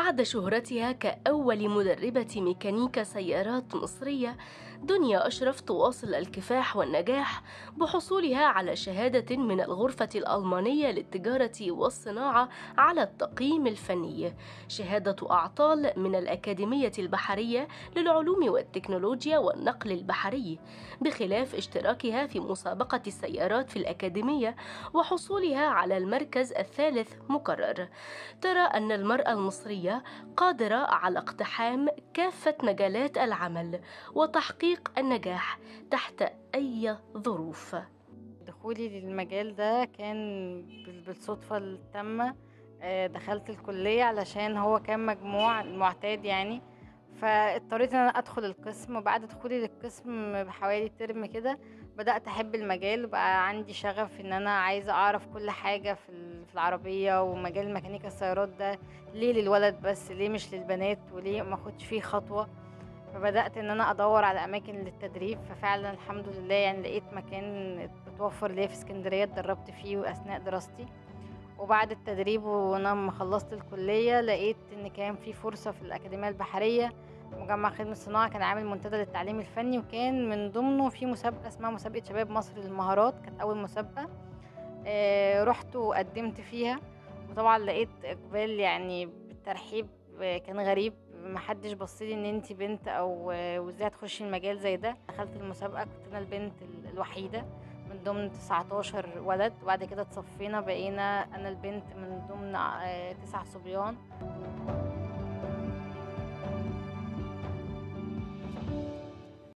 بعد شهرتها كأول مدربة ميكانيكا سيارات مصرية دنيا أشرف تواصل الكفاح والنجاح بحصولها على شهادة من الغرفة الألمانية للتجارة والصناعة على التقييم الفني شهادة أعطال من الأكاديمية البحرية للعلوم والتكنولوجيا والنقل البحري بخلاف اشتراكها في مسابقة السيارات في الأكاديمية وحصولها على المركز الثالث مكرر ترى أن المرأة المصرية قادرة على اقتحام كافة مجالات العمل وتحقيق النجاح تحت أي ظروف دخولي للمجال ده كان بال- بالصدفة التامة آه، دخلت الكلية علشان هو كان مجموع المعتاد يعني فاضطريت ان انا ادخل القسم وبعد دخولي للقسم بحوالي ترم كده بدأت احب المجال وبقى عندي شغف ان انا عايزة اعرف كل حاجة في ال- في العربية ومجال ميكانيكا السيارات ده ليه للولد بس ليه مش للبنات وليه ما اخدش فيه خطوة فبدأت ان انا ادور على اماكن للتدريب ففعلا الحمد لله يعني لقيت مكان اتوفر ليا في اسكندرية اتدربت فيه اثناء دراستي وبعد التدريب وانا لما خلصت الكلية لقيت ان كان في فرصة في الأكاديمية البحرية مجمع خدمة الصناعة كان عامل منتدى للتعليم الفني وكان من ضمنه في مسابقة اسمها مسابقة شباب مصر للمهارات كانت أول مسابقة آه رحت وقدمت فيها وطبعا لقيت إقبال يعني بالترحيب آه، كان غريب محدش بصلي ان انتي بنت او آه، وازاي هتخشي المجال زي ده دخلت المسابقة كنت انا البنت ال- الوحيدة من ضمن 19 ولد وبعد كده اتصفينا بقينا انا البنت من ضمن آه، تسع صبيان